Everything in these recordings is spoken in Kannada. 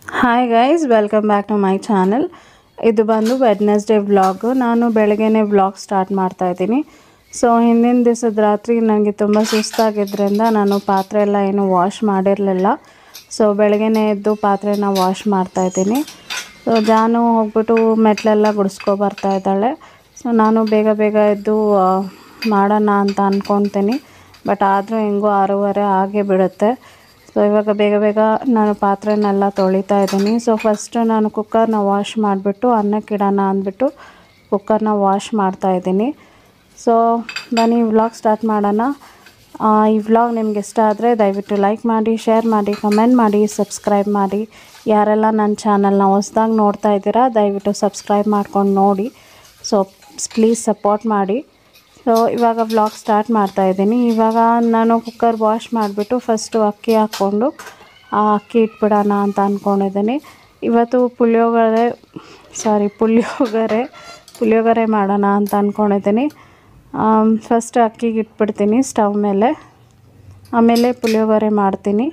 hi guys welcome back to my channel ಇದು ಬಂದು ವೆಡ್ನೆಸ್ಡೇ ವ್ಲಾಗ್ ನಾನು ಬೆಳಗ್ಗೆನೇ ವ್ಲಾಗ್ ಸ್ಟಾರ್ಟ್ ಮಾಡ್ತಾ ಇದ್ದೀನಿ ಸೊ ಹಿಂದಿನ ದಿವಸದ ರಾತ್ರಿ ನನಗೆ ತುಂಬ ಸುಸ್ತಾಗಿದ್ದರಿಂದ ನಾನು ಪಾತ್ರೆ ಎಲ್ಲ ಏನು ವಾಶ್ ಮಾಡಿರಲಿಲ್ಲ ಸೊ ಬೆಳಗ್ಗೆನೇ ಎದ್ದು ಪಾತ್ರೆನ ವಾಶ್ ಮಾಡ್ತಾ ಇದ್ದೀನಿ ಸೊ ಜಾನು ಹೋಗ್ಬಿಟ್ಟು ಮೆಟ್ಲೆಲ್ಲ ಗುಡಿಸ್ಕೊ ಬರ್ತಾ ಇದ್ದಾಳೆ ಸೊ ನಾನು ಬೇಗ ಬೇಗ ಎದ್ದು ಆ, ಮಾಡೋಣ ಅಂತ ಅಂದ್ಕೊತೀನಿ ಬಟ್ ಆದರೂ ಹೆಂಗೋ ಆರೂವರೆ ಆಗೇ ಬಿಡುತ್ತೆ ಸೊ ಇವಾಗ ಬೇಗ ಬೇಗ ನಾನು ಪಾತ್ರೆನೆಲ್ಲ ತೊಳಿತಾ ಇದ್ದೀನಿ ಸೊ ಫಸ್ಟು ನಾನು ಕುಕ್ಕರ್ನ ವಾಶ್ ಮಾಡಿಬಿಟ್ಟು ಅನ್ನಕ್ಕೆ ಇಡೋಣ ಅಂದ್ಬಿಟ್ಟು ಕುಕ್ಕರ್ನ ವಾಶ್ ಮಾಡ್ತಾ ಇದ್ದೀನಿ ಸೊ ಬನ್ನಿ ವ್ಲಾಗ್ ಸ್ಟಾರ್ಟ್ ಮಾಡೋಣ ಆ, ಈ ವ್ಲಾಗ್ ನಿಮ್ಗೆ ಇಷ್ಟ ಆದರೆ ದಯವಿಟ್ಟು ಲೈಕ್ ಮಾಡಿ ಶೇರ್ ಮಾಡಿ ಕಮೆಂಟ್ ಮಾಡಿ ಸಬ್ಸ್ಕ್ರೈಬ್ ಮಾಡಿ ಯಾರೆಲ್ಲ ನನ್ನ ಚಾನಲ್ನ ಹೊಸ್ದಾಗಿ ನೋಡ್ತಾ ಇದ್ದೀರಾ ದಯವಿಟ್ಟು ಸಬ್ಸ್ಕ್ರೈಬ್ ಮಾಡ್ಕೊಂಡು ನೋಡಿ ಸೊ ಪ್ಲೀಸ್ ಸಪೋರ್ಟ್ ಮಾಡಿ ಸೊ ಇವಾಗ ವ್ಲಾಗ್ ಸ್ಟಾರ್ಟ್ ಮಾಡ್ತಾ ಇದ್ದೀನಿ ಇವಾಗ ನಾನು ಕುಕ್ಕರ್ ವಾಶ್ ಮಾಡಿಬಿಟ್ಟು ಫಸ್ಟು ಅಕ್ಕಿ ಹಾಕ್ಕೊಂಡು ಆ ಅಕ್ಕಿ ಇಟ್ಬಿಡೋಣ ಅಂತ ಅಂದ್ಕೊಂಡಿದ್ದೀನಿ ಇವತ್ತು ಪುಳಿಯೋಗರೆ ಸಾರಿ ಪುಳಿಯೋಗರೆ ಪುಳಿಯೋಗರೆ ಮಾಡೋಣ ಅಂತ ಅಂದ್ಕೊಂಡಿದ್ದೀನಿ ಫಸ್ಟ್ ಅಕ್ಕಿಗೆ ಇಟ್ಬಿಡ್ತೀನಿ ಸ್ಟವ್ ಮೇಲೆ ಆಮೇಲೆ ಪುಳಿಯೋಗರೆ ಮಾಡ್ತೀನಿ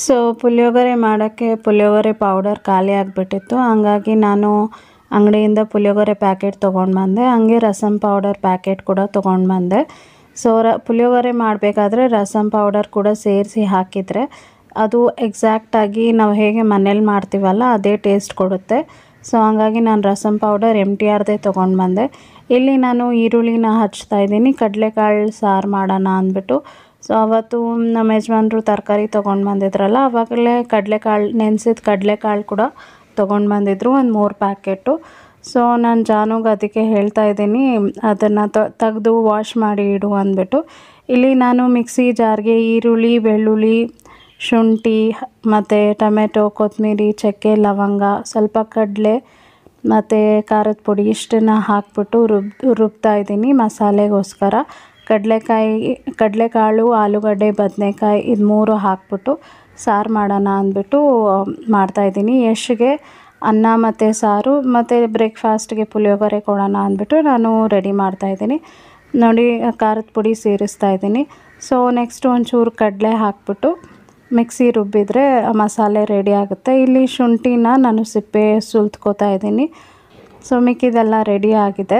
ಸೊ ಪುಳಿಯೋಗರೆ ಮಾಡೋಕ್ಕೆ ಪುಳಿಯೋಗರೆ ಪೌಡರ್ ಖಾಲಿ ಆಗಿಬಿಟ್ಟಿತ್ತು ಹಂಗಾಗಿ ನಾನು ಅಂಗಡಿಯಿಂದ ಪುಳಿಯೋಗರೆ ಪ್ಯಾಕೆಟ್ ತೊಗೊಂಡು ಬಂದೆ ಹಂಗೆ ರಸಮ್ ಪೌಡರ್ ಪ್ಯಾಕೆಟ್ ಕೂಡ ತೊಗೊಂಡು ಬಂದೆ ಸೊ ರ ಪುಳಿಯೋಗರೆ ಮಾಡಬೇಕಾದ್ರೆ ರಸಮ್ ಪೌಡರ್ ಕೂಡ ಸೇರಿಸಿ ಹಾಕಿದರೆ ಅದು ಎಕ್ಸಾಕ್ಟಾಗಿ ನಾವು ಹೇಗೆ ಮನೇಲಿ ಮಾಡ್ತೀವಲ್ಲ ಅದೇ ಟೇಸ್ಟ್ ಕೊಡುತ್ತೆ ಸೊ ಹಂಗಾಗಿ ನಾನು ರಸಮ್ ಪೌಡರ್ ಎಮ್ ಟಿ ಆರ್ದೇ ತೊಗೊಂಡು ಬಂದೆ ಇಲ್ಲಿ ನಾನು ಈರುಳ್ಳಿನ ಹಚ್ತಾ ಇದ್ದೀನಿ ಕಡಲೆಕಾಳು ಸಾರು ಮಾಡೋಣ ಅಂದ್ಬಿಟ್ಟು ಸೊ ಅವತ್ತು ನಮ್ಮ ಯಜಮಾನ್ರು ತರಕಾರಿ ತೊಗೊಂಡು ಬಂದಿದ್ರಲ್ಲ ಆವಾಗಲೇ ಕಡಲೆಕಾಳು ನೆನೆಸಿದ ಕಡಲೆಕಾಳು ಕೂಡ ತೊಗೊಂಡು ಬಂದಿದ್ರು ಒಂದು ಮೂರು ಪ್ಯಾಕೆಟು ಸೊ ನಾನು ಜಾನುಗೆ ಅದಕ್ಕೆ ಹೇಳ್ತಾ ಇದ್ದೀನಿ ಅದನ್ನು ತೆಗೆದು ವಾಶ್ ಮಾಡಿ ಇಡು ಅಂದ್ಬಿಟ್ಟು ಇಲ್ಲಿ ನಾನು ಮಿಕ್ಸಿ ಜಾರ್ಗೆ ಈರುಳ್ಳಿ ಬೆಳ್ಳುಳ್ಳಿ ಶುಂಠಿ ಮತ್ತು ಟೊಮೆಟೊ ಕೊತ್ತಂಬರಿ ಚಕ್ಕೆ ಲವಂಗ ಸ್ವಲ್ಪ ಕಡಲೆ ಮತ್ತು ಖಾರದ ಪುಡಿ ಇಷ್ಟನ್ನು ಹಾಕ್ಬಿಟ್ಟು ರುಬ್ ರುಬ್ತಾ ಇದ್ದೀನಿ ಮಸಾಲೆಗೋಸ್ಕರ ಕಡಲೆಕಾಯಿ ಕಡಲೆಕಾಳು ಆಲೂಗಡ್ಡೆ ಬದನೆಕಾಯಿ ಇದು ಮೂರು ಹಾಕ್ಬಿಟ್ಟು ಸಾರು ಮಾಡೋಣ ಅಂದ್ಬಿಟ್ಟು ಮಾಡ್ತಾಯಿದ್ದೀನಿ ಯಶ್ಗೆ ಅನ್ನ ಮತ್ತು ಸಾರು ಮತ್ತು ಬ್ರೇಕ್ಫಾಸ್ಟ್ಗೆ ಪುಳಿಯೋಗರೆ ಕೊಡೋಣ ಅಂದ್ಬಿಟ್ಟು ನಾನು ರೆಡಿ ಮಾಡ್ತಾಯಿದ್ದೀನಿ ನೋಡಿ ಖಾರದ ಪುಡಿ ಸೇರಿಸ್ತಾ ಇದ್ದೀನಿ ಸೊ ನೆಕ್ಸ್ಟ್ ಒಂಚೂರು ಕಡಲೆ ಹಾಕ್ಬಿಟ್ಟು ಮಿಕ್ಸಿ ರುಬ್ಬಿದರೆ ಮಸಾಲೆ ರೆಡಿ ಆಗುತ್ತೆ ಇಲ್ಲಿ ಶುಂಠಿನ ನಾನು ಸಿಪ್ಪೆ ಸುಲ್ತ್ಕೋತಾ ಇದ್ದೀನಿ ಸೊ ಮಿಕ್ಕಿದೆಲ್ಲ ರೆಡಿ ಆಗಿದೆ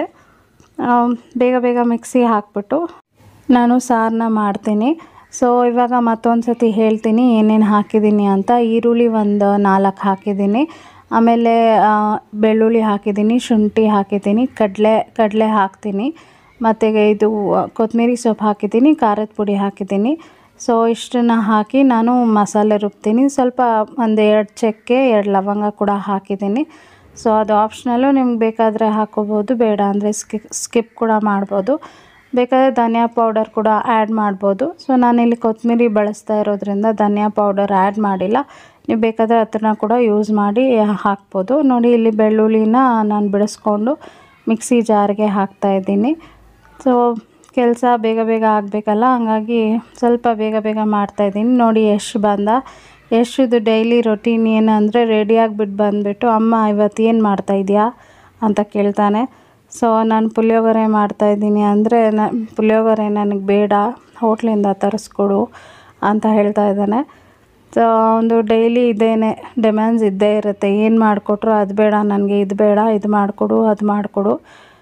ಬೇಗ ಬೇಗ ಮಿಕ್ಸಿ ಹಾಕ್ಬಿಟ್ಟು ನಾನು ಸಾರನ್ನ ಮಾಡ್ತೀನಿ ಸೊ ಇವಾಗ ಮತ್ತೊಂದು ಸತಿ ಹೇಳ್ತೀನಿ ಏನೇನು ಹಾಕಿದ್ದೀನಿ ಅಂತ ಈರುಳ್ಳಿ ಒಂದು ನಾಲ್ಕು ಹಾಕಿದ್ದೀನಿ ಆಮೇಲೆ ಬೆಳ್ಳುಳ್ಳಿ ಹಾಕಿದ್ದೀನಿ ಶುಂಠಿ ಹಾಕಿದ್ದೀನಿ ಕಡಲೆ ಕಡಲೆ ಹಾಕ್ತೀನಿ ಮತ್ತು ಇದು ಕೊತ್ತಂಬರಿ ಸೊಪ್ಪು ಹಾಕಿದ್ದೀನಿ ಖಾರದ ಪುಡಿ ಹಾಕಿದ್ದೀನಿ ಸೊ ಇಷ್ಟನ್ನು ಹಾಕಿ ನಾನು ಮಸಾಲೆ ರುಬ್ತೀನಿ ಸ್ವಲ್ಪ ಒಂದು ಎರಡು ಚಕ್ಕೆ ಎರಡು ಲವಂಗ ಕೂಡ ಹಾಕಿದ್ದೀನಿ ಸೊ ಅದು ಆಪ್ಷನಲ್ಲು ನಿಮ್ಗೆ ಬೇಕಾದರೆ ಹಾಕೋಬೋದು ಬೇಡ ಅಂದರೆ ಸ್ಕಿಪ್ ಸ್ಕಿಪ್ ಕೂಡ ಮಾಡ್ಬೋದು ಬೇಕಾದರೆ ಧನಿಯಾ ಪೌಡರ್ ಕೂಡ ಆ್ಯಡ್ ಮಾಡ್ಬೋದು ಸೊ ನಾನಿಲ್ಲಿ ಕೊತ್ತಂಬರಿ ಬಳಸ್ತಾ ಇರೋದ್ರಿಂದ ಧನಿಯಾ ಪೌಡರ್ ಆ್ಯಡ್ ಮಾಡಿಲ್ಲ ನೀವು ಬೇಕಾದರೆ ಅದನ್ನು ಕೂಡ ಯೂಸ್ ಮಾಡಿ ಹಾಕ್ಬೋದು ನೋಡಿ ಇಲ್ಲಿ ಬೆಳ್ಳುಳ್ಳಿನ ನಾನು ಬಿಡಿಸ್ಕೊಂಡು ಮಿಕ್ಸಿ ಜಾರ್ಗೆ ಹಾಕ್ತಾಯಿದ್ದೀನಿ ಸೊ ಕೆಲಸ ಬೇಗ ಬೇಗ ಆಗಬೇಕಲ್ಲ ಹಂಗಾಗಿ ಸ್ವಲ್ಪ ಬೇಗ ಬೇಗ ಮಾಡ್ತಾಯಿದ್ದೀನಿ ನೋಡಿ ಎಷ್ಟು ಬಂದ ಎಷ್ಟಿದು ಡೈಲಿ ರೊಟೀನ್ ಏನಂದರೆ ರೆಡಿಯಾಗಿಬಿಟ್ಟು ಬಂದುಬಿಟ್ಟು ಅಮ್ಮ ಇವತ್ತು ಏನು ಮಾಡ್ತಾಯಿದ್ಯಾ ಅಂತ ಕೇಳ್ತಾನೆ ಸೊ ನಾನು ಪುಳಿಯೋಗರೆ ಮಾಡ್ತಾಯಿದ್ದೀನಿ ಅಂದರೆ ನ ಪುಳಿಯೋಗರೆ ನನಗೆ ಬೇಡ ಹೋಟ್ಲಿಂದ ತರಿಸ್ಕೊಡು ಅಂತ ಹೇಳ್ತಾ ಇದ್ದಾನೆ ಸೊ ಒಂದು ಡೈಲಿ ಇದೇನೆ ಡಿಮ್ಯಾಂಡ್ಸ್ ಇದ್ದೇ ಇರುತ್ತೆ ಏನು ಮಾಡಿಕೊಟ್ರು ಅದು ಬೇಡ ನನಗೆ ಇದು ಬೇಡ ಇದು ಮಾಡಿಕೊಡು ಅದು ಮಾಡಿಕೊಡು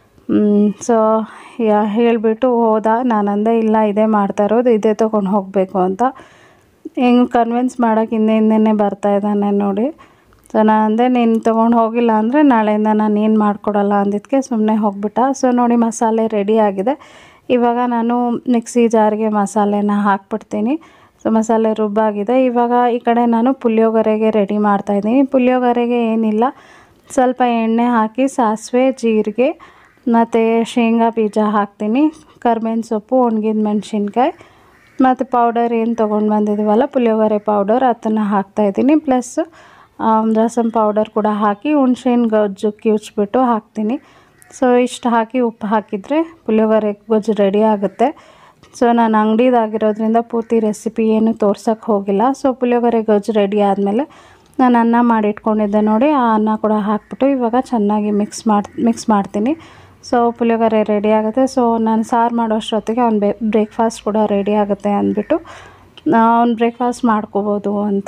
ಸೊ ಯಾ ಹೇಳಿಬಿಟ್ಟು ಹೋದ ನಾನು ಅಂದೆ ಇಲ್ಲ ಇದೇ ಮಾಡ್ತಾ ಇರೋದು ಇದೇ ತೊಗೊಂಡು ಹೋಗಬೇಕು ಅಂತ ಹೆಂಗೆ ಕನ್ವಿನ್ಸ್ ಮಾಡೋಕೆ ಹಿಂದೆ ಹಿಂದೆನೇ ಬರ್ತಾ ಇದ್ದಾನೆ ನೋಡಿ ಸೊ ನಾನು ಅಂದೆ ನೀನು ತೊಗೊಂಡು ಹೋಗಿಲ್ಲ ಅಂದರೆ ನಾಳೆಯಿಂದ ನಾನು ಏನು ಮಾಡಿಕೊಡಲ್ಲ ಅಂದಿದ್ದಕ್ಕೆ ಸುಮ್ಮನೆ ಹೋಗ್ಬಿಟ್ಟ ಸೊ ನೋಡಿ ಮಸಾಲೆ ರೆಡಿ ಆಗಿದೆ ಇವಾಗ ನಾನು ಮಿಕ್ಸಿ ಜಾರ್ಗೆ ಮಸಾಲೆನ ಹಾಕ್ಬಿಡ್ತೀನಿ ಸೊ ಮಸಾಲೆ ರುಬ್ಬಾಗಿದೆ ಇವಾಗ ಈ ಕಡೆ ನಾನು ಪುಳಿಯೋಗರೆಗೆ ರೆಡಿ ಮಾಡ್ತಾಯಿದ್ದೀನಿ ಪುಳಿಯೋಗರೆಗೆ ಏನಿಲ್ಲ ಸ್ವಲ್ಪ ಎಣ್ಣೆ ಹಾಕಿ ಸಾಸಿವೆ ಜೀರಿಗೆ ಮತ್ತು ಶೇಂಗಾ ಬೀಜ ಹಾಕ್ತೀನಿ ಕರ್ಬೇವಿನ ಸೊಪ್ಪು ಒಣಗಿದ ಮೆಣಸಿನ್ಕಾಯಿ ಮತ್ತು ಪೌಡರ್ ಏನು ತೊಗೊಂಡು ಬಂದಿದ್ದೀವಲ್ಲ ಪುಳಿಯೋಗರೆ ಪೌಡರ್ ಅದನ್ನು ಹಾಕ್ತಾಯಿದ್ದೀನಿ ಪ್ಲಸ್ ರಸಮ್ ಪೌಡರ್ ಕೂಡ ಹಾಕಿ ಹುಣ್ಸೆಹಣ್ಣು ಗೊಜ್ಜು ಕಿವುಚ್ಬಿಟ್ಟು ಹಾಕ್ತೀನಿ ಸೊ ಇಷ್ಟು ಹಾಕಿ ಉಪ್ಪು ಹಾಕಿದರೆ ಪುಳಿಯೋಗರೆ ಗೊಜ್ಜು ರೆಡಿ ಆಗುತ್ತೆ ಸೊ ನಾನು ಅಂಗಡಿದಾಗಿರೋದ್ರಿಂದ ಪೂರ್ತಿ ರೆಸಿಪಿ ಏನು ತೋರ್ಸೋಕ್ಕೆ ಹೋಗಿಲ್ಲ ಸೊ ಪುಳಿಯೋಗರೆ ಗೊಜ್ಜು ರೆಡಿ ಆದಮೇಲೆ ನಾನು ಅನ್ನ ಮಾಡಿಟ್ಕೊಂಡಿದ್ದೆ ನೋಡಿ ಆ ಅನ್ನ ಕೂಡ ಹಾಕ್ಬಿಟ್ಟು ಇವಾಗ ಚೆನ್ನಾಗಿ ಮಿಕ್ಸ್ ಮಾಡಿ ಮಿಕ್ಸ್ ಮಾಡ್ತೀನಿ ಸೊ ಪುಳಿಯೋಗರೆ ರೆಡಿ ಆಗುತ್ತೆ ಸೊ ನಾನು ಸಾರು ಮಾಡೋಷ್ಟೊತ್ತಿಗೆ ಅವ್ನು ಬೇ ಬ್ರೇಕ್ಫಾಸ್ಟ್ ಕೂಡ ರೆಡಿ ಆಗುತ್ತೆ ಅಂದ್ಬಿಟ್ಟು ಅವ್ನು ಬ್ರೇಕ್ಫಾಸ್ಟ್ ಮಾಡ್ಕೋಬೋದು ಅಂತ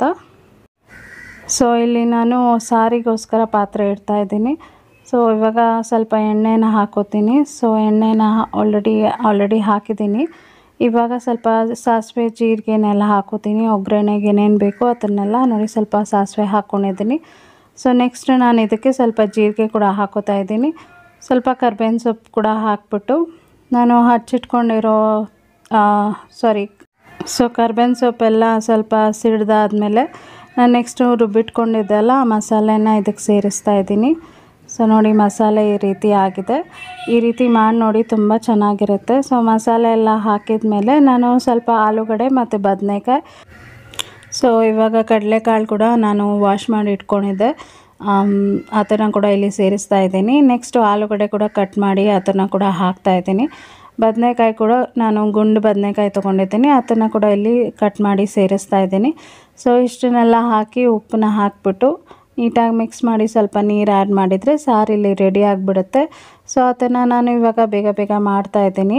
ಸೊ ಇಲ್ಲಿ ನಾನು ಸಾರಿಗೋಸ್ಕರ ಪಾತ್ರೆ ಇಡ್ತಾ ಇದ್ದೀನಿ ಸೊ ಇವಾಗ ಸ್ವಲ್ಪ ಎಣ್ಣೆನ ಹಾಕೋತೀನಿ ಸೊ ಎಣ್ಣೆನ ಆಲ್ರೆಡಿ ಆಲ್ರೆಡಿ ಹಾಕಿದ್ದೀನಿ ಇವಾಗ ಸ್ವಲ್ಪ ಸಾಸಿವೆ ಜೀರಿಗೆನೆಲ್ಲ ಹಾಕೋತೀನಿ ಒಗ್ಗರಣೆಗೆ ಏನೇನು ಬೇಕೋ ಅದನ್ನೆಲ್ಲ ನೋಡಿ ಸ್ವಲ್ಪ ಸಾಸಿವೆ ಹಾಕ್ಕೊಂಡಿದ್ದೀನಿ ಸೊ ನೆಕ್ಸ್ಟ್ ನಾನು ಇದಕ್ಕೆ ಸ್ವಲ್ಪ ಜೀರಿಗೆ ಕೂಡ ಹಾಕೋತಾ ಇದ್ದೀನಿ ಸ್ವಲ್ಪ ಕರ್ಬೇವಿನ ಸೊಪ್ಪು ಕೂಡ ಹಾಕ್ಬಿಟ್ಟು ನಾನು ಹಚ್ಚಿಟ್ಕೊಂಡಿರೋ ಸಾರಿ ಸೊ ಕರ್ಬೇವಿನ ಸೊಪ್ಪೆಲ್ಲ ಸ್ವಲ್ಪ ಸಿಡ್ದಾದ್ಮೇಲೆ ನಾನು ನೆಕ್ಸ್ಟು ರುಬ್ಬಿಟ್ಕೊಂಡಿದ್ದೆಲ್ಲ ಆ ಮಸಾಲೆನ ಇದಕ್ಕೆ ಸೇರಿಸ್ತಾ ಇದ್ದೀನಿ ಸೊ ನೋಡಿ ಮಸಾಲೆ ಈ ರೀತಿ ಆಗಿದೆ ಈ ರೀತಿ ಮಾಡಿ ನೋಡಿ ತುಂಬ ಚೆನ್ನಾಗಿರುತ್ತೆ ಸೊ ಮಸಾಲೆ ಎಲ್ಲ ಹಾಕಿದ ಮೇಲೆ ನಾನು ಸ್ವಲ್ಪ ಆಲೂಗಡ್ಡೆ ಮತ್ತು ಬದನೆಕಾಯಿ ಸೊ ಇವಾಗ ಕಡಲೆಕಾಳು ಕೂಡ ನಾನು ವಾಶ್ ಮಾಡಿ ಇಟ್ಕೊಂಡಿದ್ದೆ ಅದನ್ನು ಕೂಡ ಇಲ್ಲಿ ಸೇರಿಸ್ತಾ ಇದ್ದೀನಿ ನೆಕ್ಸ್ಟು ಆಲೂಗಡ್ಡೆ ಕೂಡ ಕಟ್ ಮಾಡಿ ಅದನ್ನು ಕೂಡ ಹಾಕ್ತಾ ಇದ್ದೀನಿ ಬದನೆಕಾಯಿ ಕೂಡ ನಾನು ಗುಂಡು ಬದನೆಕಾಯಿ ತೊಗೊಂಡಿದ್ದೀನಿ ಅದನ್ನು ಕೂಡ ಇಲ್ಲಿ ಕಟ್ ಮಾಡಿ ಸೇರಿಸ್ತಾ ಇದ್ದೀನಿ ಸೊ ಇಷ್ಟನ್ನೆಲ್ಲ ಹಾಕಿ ಉಪ್ಪನ್ನ ಹಾಕ್ಬಿಟ್ಟು ನೀಟಾಗಿ ಮಿಕ್ಸ್ ಮಾಡಿ ಸ್ವಲ್ಪ ನೀರು ಆ್ಯಡ್ ಮಾಡಿದರೆ ಸಾರು ಇಲ್ಲಿ ರೆಡಿ ಆಗಿಬಿಡುತ್ತೆ ಸೊ ಅದನ್ನು ನಾನು ಇವಾಗ ಬೇಗ ಬೇಗ ಮಾಡ್ತಾ ಇದ್ದೀನಿ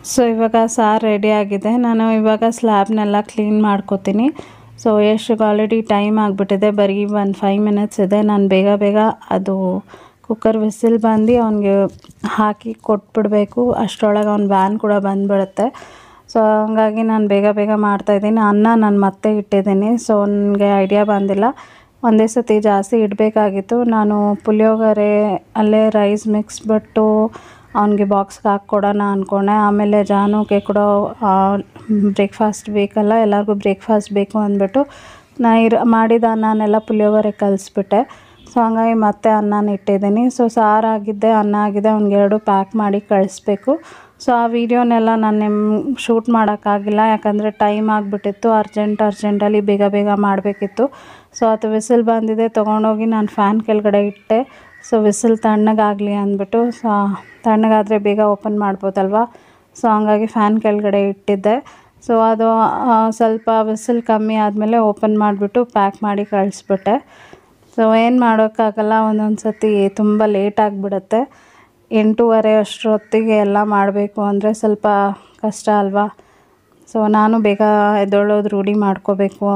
ಸೊ ಇವಾಗ ಸಾರು ರೆಡಿ ಆಗಿದೆ ನಾನು ಇವಾಗ ಸ್ಲ್ಯಾಬ್ನೆಲ್ಲ ಕ್ಲೀನ್ ಮಾಡ್ಕೋತೀನಿ ಸೊ ಯಶ್ಗೆ ಆಲ್ರೆಡಿ ಟೈಮ್ ಆಗಿಬಿಟ್ಟಿದೆ ಬರೀ ಒಂದು ಫೈವ್ ಮಿನಿಟ್ಸ್ ಇದೆ ನಾನು ಬೇಗ ಬೇಗ ಅದು ಕುಕ್ಕರ್ ವಿಸಿಲ್ ಬಂದು ಅವನಿಗೆ ಹಾಕಿ ಕೊಟ್ಬಿಡಬೇಕು ಅಷ್ಟರೊಳಗೆ ಅವ್ನ ವ್ಯಾನ್ ಕೂಡ ಬಂದುಬಿಡುತ್ತೆ ಸೊ ಹಂಗಾಗಿ ನಾನು ಬೇಗ ಬೇಗ ಮಾಡ್ತಾಯಿದ್ದೀನಿ ಅನ್ನ ನಾನು ಮತ್ತೆ ಇಟ್ಟಿದ್ದೀನಿ ಸೊ ನನಗೆ ಐಡಿಯಾ ಬಂದಿಲ್ಲ ಒಂದೇ ಸತಿ ಜಾಸ್ತಿ ಇಡಬೇಕಾಗಿತ್ತು ನಾನು ಪುಳಿಯೋಗರೆ ಅಲ್ಲೇ ರೈಸ್ ಮಿಕ್ಸ್ ಬಿಟ್ಟು ಅವನಿಗೆ ಬಾಕ್ಸ್ಗೆ ಹಾಕ್ಕೊಡೋಣ ಅಂದ್ಕೊಂಡೆ ಆಮೇಲೆ ಜಾನುಗೆ ಕೂಡ ಬ್ರೇಕ್ಫಾಸ್ಟ್ ಬೇಕಲ್ಲ ಎಲ್ಲರಿಗೂ ಬ್ರೇಕ್ಫಾಸ್ಟ್ ಬೇಕು ಅಂದ್ಬಿಟ್ಟು ನಾ ಇರ ಮಾಡಿದ ಅನ್ನನೆಲ್ಲ ಪುಳಿಯೋಗರೆ ಕಲಿಸ್ಬಿಟ್ಟೆ ಸೊ ಹಂಗಾಗಿ ಮತ್ತೆ ಅನ್ನನ ಇಟ್ಟಿದ್ದೀನಿ ಸೊ ಸಾರಾಗಿದ್ದೆ ಅನ್ನ ಆಗಿದೆ ಅವ್ನಿಗೆ ಎರಡು ಪ್ಯಾಕ್ ಮಾಡಿ ಕಳಿಸ್ಬೇಕು ಸೊ ಆ ವಿಡಿಯೋನೆಲ್ಲ ನಾನು ನಿಮ್ಮ ಶೂಟ್ ಮಾಡೋಕ್ಕಾಗಿಲ್ಲ ಯಾಕಂದರೆ ಟೈಮ್ ಆಗಿಬಿಟ್ಟಿತ್ತು ಅರ್ಜೆಂಟ್ ಅರ್ಜೆಂಟಲ್ಲಿ ಬೇಗ ಬೇಗ ಮಾಡಬೇಕಿತ್ತು ಸೊ ಅದು ವಿಸಿಲ್ ಬಂದಿದೆ ತೊಗೊಂಡೋಗಿ ನಾನು ಫ್ಯಾನ್ ಕೆಳಗಡೆ ಇಟ್ಟೆ ಸೊ ವಿಸಿಲ್ ತಣ್ಣಗಾಗಲಿ ಅಂದ್ಬಿಟ್ಟು ಸೊ ತಣ್ಣಗಾದರೆ ಬೇಗ ಓಪನ್ ಮಾಡ್ಬೋದಲ್ವ ಸೊ ಹಂಗಾಗಿ ಫ್ಯಾನ್ ಕೆಳಗಡೆ ಇಟ್ಟಿದ್ದೆ ಸೊ ಅದು ಆ, ಸ್ವಲ್ಪ ವಿಸಿಲ್ ಕಮ್ಮಿ ಆದಮೇಲೆ ಓಪನ್ ಮಾಡಿಬಿಟ್ಟು ಪ್ಯಾಕ್ ಮಾಡಿ ಕಳಿಸ್ಬಿಟ್ಟೆ ಸೊ ಏನು ಮಾಡೋಕ್ಕಾಗಲ್ಲ ಒಂದೊಂದು ಸತಿ ತುಂಬ ಲೇಟ್ ಆಗಿಬಿಡುತ್ತೆ ಎಂಟೂವರೆ ಅಷ್ಟರೊತ್ತಿಗೆ ಎಲ್ಲ ಮಾಡಬೇಕು ಅಂದರೆ ಸ್ವಲ್ಪ ಕಷ್ಟ ಅಲ್ವಾ ಸೊ ನಾನು ಬೇಗ ಎದ್ದೊಳೋದು ರೂಢಿ ಮಾಡ್ಕೋಬೇಕು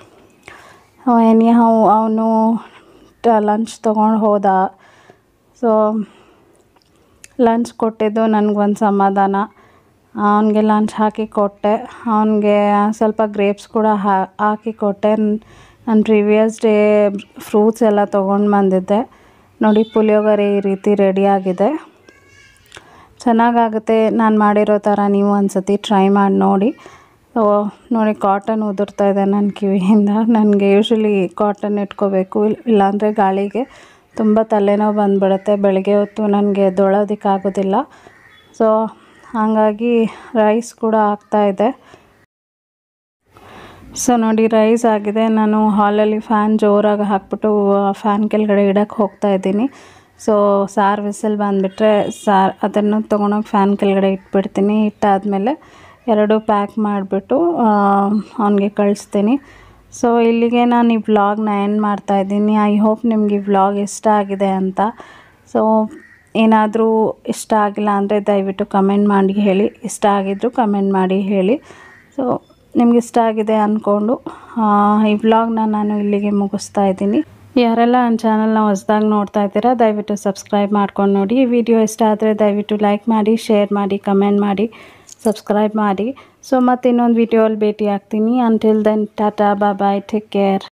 ಎನಿ ಹೌ ಅವನು ಲಂಚ್ ತೊಗೊಂಡು ಹೋದ ಸೊ ಲಂಚ್ ಕೊಟ್ಟಿದ್ದು ನನಗೊಂದು ಸಮಾಧಾನ ಅವನಿಗೆ ಲಂಚ್ ಹಾಕಿ ಕೊಟ್ಟೆ ಅವನಿಗೆ ಸ್ವಲ್ಪ ಗ್ರೇಪ್ಸ್ ಕೂಡ ಹಾ- ಹಾಕಿ ಕೊಟ್ಟೆ ನಾನು ಪ್ರೀವಿಯಸ್ ಡೇ ಫ್ರೂಟ್ಸ್ ಎಲ್ಲ ತೊಗೊಂಡು ಬಂದಿದ್ದೆ ನೋಡಿ ಪುಳಿಯೋಗರೆ ಈ ರೀತಿ ರೆಡಿಯಾಗಿದೆ ಚೆನ್ನಾಗಾಗುತ್ತೆ ನಾನು ಮಾಡಿರೋ ಥರ ನೀವು ಒಂದು ಸತಿ ಟ್ರೈ ಮಾಡಿ ನೋಡಿ ಸೊ ನೋಡಿ ಕಾಟನ್ ಉದುರ್ತಾ ಇದೆ ನನ್ನ ಕಿವಿಯಿಂದ ನನಗೆ ಯೂಶ್ವಲಿ ಕಾಟನ್ ಇಟ್ಕೋಬೇಕು ಇಲ್- ಇಲ್ಲಾಂದರೆ ಗಾಳಿಗೆ ತುಂಬ ತಲೆನೋವು ಬಂದುಬಿಡುತ್ತೆ ಬೆಳಗ್ಗೆ ಹೊತ್ತು ನನಗೆ ಎದ್ದೊಳೋದಕ್ಕಾಗೋದಿಲ್ಲ ಸೊ ಹಾಗಾಗಿ ರೈಸ್ ಕೂಡ ಆಗ್ತಾಯಿದೆ ಸೊ ನೋಡಿ ರೈಸ್ ಆಗಿದೆ ನಾನು ಹಾಲಲ್ಲಿ ಫ್ಯಾನ್ ಜೋರಾಗಿ ಹಾಕ್ಬಿಟ್ಟು ಫ್ಯಾನ್ ಕೆಳಗಡೆ ಇಡಕ್ಕೆ ಹೋಗ್ತಾ ಇದ್ದೀನಿ ಸೊ ಸಾರು ವಿಸಿಲ್ ಬಂದುಬಿಟ್ರೆ ಸಾರು ಅದನ್ನು ತೊಗೊಂಡೋಗಿ ಫ್ಯಾನ್ ಕೆಳಗಡೆ ಇಟ್ಬಿಡ್ತೀನಿ ಇಟ್ಟಾದಮೇಲೆ ಎರಡು ಪ್ಯಾಕ್ ಮಾಡಿಬಿಟ್ಟು ಅವನಿಗೆ ಕಳಿಸ್ತೀನಿ ಸೊ ಇಲ್ಲಿಗೆ ನಾನು ಈ ವ್ಲಾಗ್ನ ಎಂಡ್ ಮಾಡ್ತಾಯಿದ್ದೀನಿ ಐ ಹೋಪ್ ನಿಮ್ಗೆ ಈ ವ್ಲಾಗ್ ಇಷ್ಟ ಆಗಿದೆ ಅಂತ ಸೊ ಏನಾದರೂ ಇಷ್ಟ ಆಗಿಲ್ಲ ಅಂದರೆ ದಯವಿಟ್ಟು ಕಮೆಂಟ್ ಮಾಡಿ ಹೇಳಿ ಇಷ್ಟ ಆಗಿದ್ರು ಕಮೆಂಟ್ ಮಾಡಿ ಹೇಳಿ ಸೊ ನಿಮ್ಗೆ ಇಷ್ಟ ಆಗಿದೆ ಅಂದ್ಕೊಂಡು ಈ ವ್ಲಾಗ್ನ ನಾನು ಇಲ್ಲಿಗೆ ಮುಗಿಸ್ತಾ ಇದ್ದೀನಿ ಯಾರೆಲ್ಲ ನನ್ನ ಚಾನಲ್ನ ಹೊಸ್ದಾಗಿ ನೋಡ್ತಾ ಇದ್ದೀರಾ ದಯವಿಟ್ಟು ಸಬ್ಸ್ಕ್ರೈಬ್ ಮಾಡ್ಕೊಂಡು ನೋಡಿ ಈ ವಿಡಿಯೋ ಇಷ್ಟ ಆದರೆ ದಯವಿಟ್ಟು ಲೈಕ್ ಮಾಡಿ ಶೇರ್ ಮಾಡಿ ಕಮೆಂಟ್ ಮಾಡಿ ಸಬ್ಸ್ಕ್ರೈಬ್ ಮಾಡಿ ಸೊ ಮತ್ತೆ ಇನ್ನೊಂದು ವಿಡಿಯೋಲ್ಲಿ ಭೇಟಿ ಆಗ್ತೀನಿ until then tata bye take care